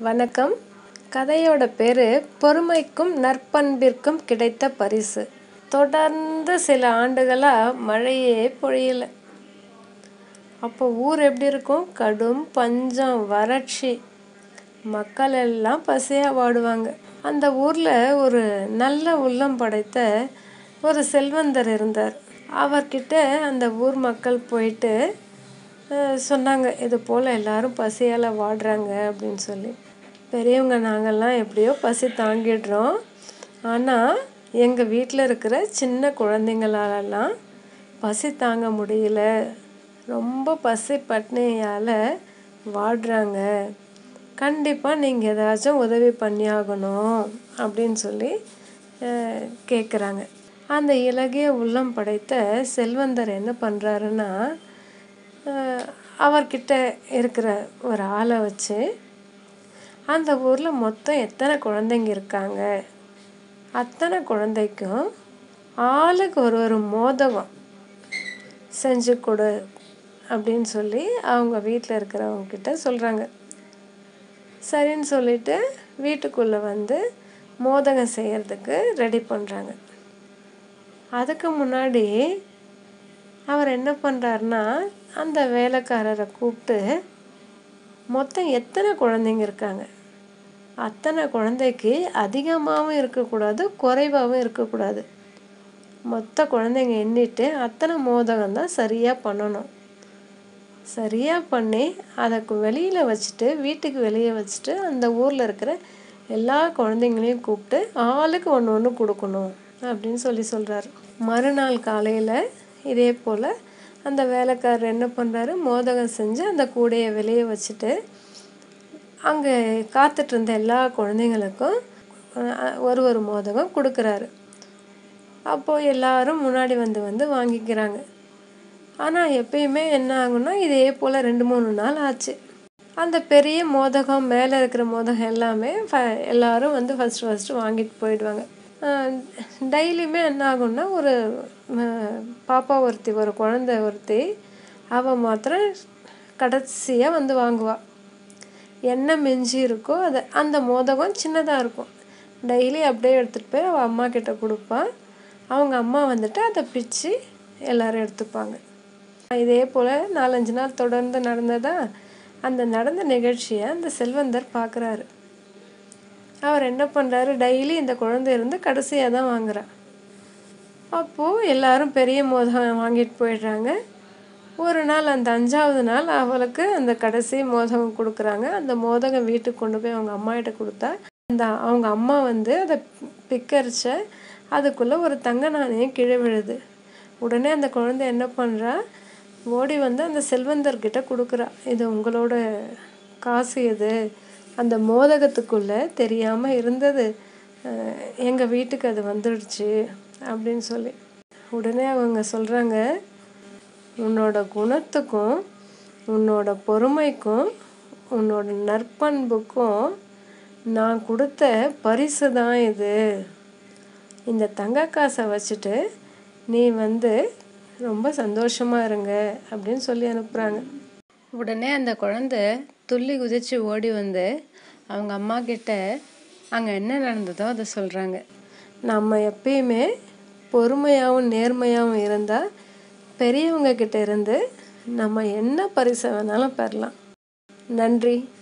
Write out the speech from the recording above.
வணக்கம் கதையோட பேர் பொறுமைக்கும் நற்பண்பிற்கும் கிடைத்த பரிசு தொடர்ந்து சில ஆண்டுகளாக மழையே பொழியல அப்போ ஊர் எப்படி இருக்கும் கடும் பஞ்சம் வறட்சி மக்கள் எல்லாம் பசியாக வாடுவாங்க அந்த ஊரில் ஒரு நல்ல உள்ளம் படைத்த ஒரு செல்வந்தர் இருந்தார் அவர்கிட்ட அந்த ஊர் மக்கள் போயிட்டு அஹ், சொன்னாங்க இது போல் எல்லாரும் பசியால் வாடுறாங்க அப்படின்னு சொல்லி பெரியவங்க நாங்கள்லாம் எப்படியோ பசி தாங்கிடுறோம் ஆனால் எங்கள் வீட்டில் இருக்கிற சின்ன குழந்தைங்களாலலாம் பசி தாங்க முடியல ரொம்ப பசி பட்னியால் வாடுறாங்க கண்டிப்பாக நீங்கள் ஏதாச்சும் உதவி பண்ணியாகணும் அப்படின்னு சொல்லி கேட்குறாங்க அந்த இலகிய உள்ளம் படைத்த செல்வந்தர் என்ன பண்ணுறாருன்னா அவர்கிட்ட இருக்கிற ஒரு ஆளை வச்சு அந்த ஊரில் மொத்தம் எத்தனை குழந்தைங்க இருக்காங்க அத்தனை குழந்தைக்கும் ஆளுக்கு ஒரு ஒரு மோதகம் செஞ்சு கொடு அப்படின்னு சொல்லி அவங்க வீட்டில் இருக்கிறவங்க கிட்ட சொல்கிறாங்க சரின்னு சொல்லிட்டு வீட்டுக்குள்ளே வந்து மோதகம் செய்கிறதுக்கு ரெடி பண்ணுறாங்க அதுக்கு முன்னாடி அவர் என்ன பண்ணுறாருன்னா அந்த வேலைக்காரரை கூப்பிட்டு மொத்தம் எத்தனை குழந்தைங்க இருக்காங்க அத்தனை குழந்தைக்கு அதிகமாகவும் இருக்கக்கூடாது குறைவாகவும் இருக்கக்கூடாது மொத்த குழந்தைங்க எண்ணிட்டு அத்தனை மோதகம் தான் சரியாக பண்ணணும் சரியாக பண்ணி அதை வெளியில் வச்சுட்டு வீட்டுக்கு வெளியே வச்சுட்டு அந்த ஊரில் இருக்கிற எல்லா குழந்தைங்களையும் கூப்பிட்டு ஆளுக்கு ஒன்று ஒன்று கொடுக்கணும் அப்படின்னு சொல்லி சொல்கிறாரு மறுநாள் காலையில் இதே போல் அந்த வேலைக்காரர் என்ன பண்ணுறாரு மோதகம் செஞ்சு அந்த கூடையை வெளியே வச்சுட்டு அங்கே காத்துட்டு இருந்த எல்லா குழந்தைங்களுக்கும் அஹ், ஒரு ஒரு மோதகம் கொடுக்குறாரு அப்போது எல்லாரும் முன்னாடி வந்து வந்து வாங்கிக்கிறாங்க ஆனால் எப்பயுமே என்ன ஆகும்னா இதே போல் ரெண்டு மூணு நாள் ஆச்சு அந்த பெரிய மோதகம் மேலே இருக்கிற மோதகம் எல்லாமே ஃப எல்லாரும் வந்து ஃபஸ்ட்டு ஃபஸ்ட்டு வாங்கிட்டு போயிடுவாங்க டெய்லியுமே என்ன ஆகும்னா ஒரு அஹ், பாப்பா ஒருத்தி ஒரு குழந்தை ஒருத்தி அவள் மாத்திரம் கடைசியாக வந்து வாங்குவாள் என்ன மிஞ்சி இருக்கோ அது அந்த மோதகம் சின்னதாக இருக்கும் டெய்லி அப்படியே எடுத்துகிட்டு போய் அவள் அம்மா கிட்ட கொடுப்பான் அவங்க அம்மா வந்துட்டு அதை பிச்சு எல்லாரும் எடுத்துப்பாங்க இதே போல் நாலஞ்சு நாள் தொடர்ந்து நடந்ததா அந்த நடந்த நிகழ்ச்சியை அந்த செல்வந்தர் பார்க்குறாரு அவர் என்ன பண்ணுறாரு டெய்லி இந்த குழந்தை இருந்து கடைசியாக தான் வாங்குறா அப்போது எல்லாரும் பெரிய மோதகம் வாங்கிட்டு போயிடுறாங்க ஒரு நாள் அந்த அஞ்சாவது நாள் அவளுக்கு அந்த கடைசி மோதகம் கொடுக்குறாங்க அந்த மோதகம் வீட்டுக்கு கொண்டு போய் அவங்க அம்மா கிட்ட கொடுத்தா அந்த அவங்க அம்மா வந்து அதை பிக்கரிச்ச அதுக்குள்ளே ஒரு தங்க நாணயம் கீழே விழுது உடனே அந்த குழந்தை என்ன பண்ணுறா ஓடி வந்து அந்த செல்வந்தர்கிட்ட கொடுக்குறா இது உங்களோட காசு இது அந்த மோதகத்துக்குள்ளே தெரியாமல் இருந்தது எங்கள் வீட்டுக்கு அது வந்துடுச்சு அப்படின்னு சொல்லி உடனே அவங்க சொல்கிறாங்க உன்னோட குணத்துக்கும் உன்னோட பொறுமைக்கும் உன்னோட நற்பண்புக்கும் நான் கொடுத்த பரிசு தான் இது இந்த தங்க காசை வச்சுட்டு நீ வந்து ரொம்ப சந்தோஷமாக இருங்க அப்படின்னு சொல்லி அனுப்புகிறாங்க உடனே அந்த குழந்தை துள்ளி குதிச்சு ஓடி வந்து அவங்க அம்மா கிட்ட அங்கே என்ன நடந்ததோ அதை சொல்கிறாங்க நம்ம எப்பயுமே பொறுமையாகவும் நேர்மையாகவும் இருந்தால் பெரியவங்க கிட்ட இருந்து நம்ம என்ன பரிசை வேணாலும் பெறலாம் நன்றி